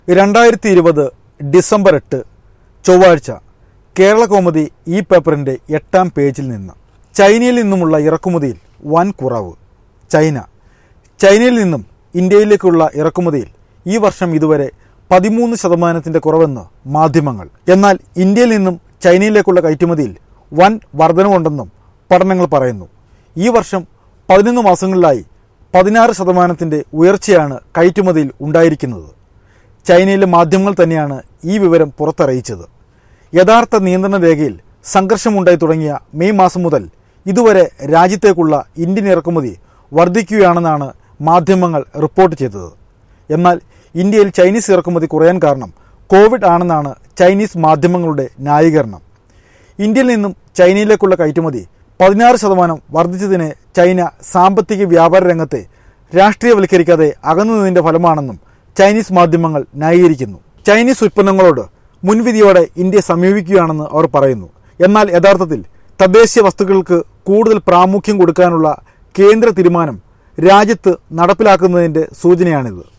രണ്ടായിരത്തി ഇരുപത് ഡിസംബർ എട്ട് ചൊവ്വാഴ്ച കേരള കോമതി ഈ പേപ്പറിന്റെ എട്ടാം പേജിൽ നിന്ന് ചൈനയിൽ നിന്നുമുള്ള ഇറക്കുമതിയിൽ വൻ കുറവ് ചൈന ചൈനയിൽ നിന്നും ഇന്ത്യയിലേക്കുള്ള ഇറക്കുമതിയിൽ ഈ വർഷം ഇതുവരെ പതിമൂന്ന് ശതമാനത്തിന്റെ കുറവെന്ന് മാധ്യമങ്ങൾ എന്നാൽ ഇന്ത്യയിൽ നിന്നും ചൈനയിലേക്കുള്ള കയറ്റുമതിയിൽ വൻ വർധനവുണ്ടെന്നും പഠനങ്ങൾ പറയുന്നു ഈ വർഷം പതിനൊന്ന് മാസങ്ങളിലായി പതിനാറ് ശതമാനത്തിന്റെ ഉയർച്ചയാണ് കയറ്റുമതിയിൽ ഉണ്ടായിരിക്കുന്നത് ചൈനയിലെ മാധ്യമങ്ങൾ തന്നെയാണ് ഈ വിവരം പുറത്തറിയിച്ചത് യഥാർത്ഥ നിയന്ത്രണ രേഖയിൽ സംഘർഷമുണ്ടായി തുടങ്ങിയ മെയ് മാസം മുതൽ ഇതുവരെ രാജ്യത്തേക്കുള്ള ഇന്ത്യൻ ഇറക്കുമതി വർദ്ധിക്കുകയാണെന്നാണ് മാധ്യമങ്ങൾ റിപ്പോർട്ട് ചെയ്തത് എന്നാൽ ഇന്ത്യയിൽ ചൈനീസ് ഇറക്കുമതി കുറയാൻ കാരണം കോവിഡ് ആണെന്നാണ് ചൈനീസ് മാധ്യമങ്ങളുടെ ന്യായീകരണം ഇന്ത്യയിൽ നിന്നും ചൈനയിലേക്കുള്ള കയറ്റുമതി പതിനാറ് ശതമാനം വർദ്ധിച്ചതിന് ചൈന സാമ്പത്തിക വ്യാപാര രംഗത്തെ രാഷ്ട്രീയവൽക്കരിക്കാതെ അകന്നുനിന്നതിന്റെ ഫലമാണെന്നും ചൈനീസ് മാധ്യമങ്ങൾ ന്യായീകരിക്കുന്നു ചൈനീസ് ഉൽപ്പന്നങ്ങളോട് മുൻവിധിയോടെ ഇന്ത്യ സമീപിക്കുകയാണെന്ന് അവർ പറയുന്നു എന്നാൽ യഥാർത്ഥത്തിൽ തദ്ദേശീയ വസ്തുക്കൾക്ക് കൂടുതൽ പ്രാമുഖ്യം കൊടുക്കാനുള്ള കേന്ദ്ര തീരുമാനം രാജ്യത്ത് നടപ്പിലാക്കുന്നതിന്റെ സൂചനയാണിത്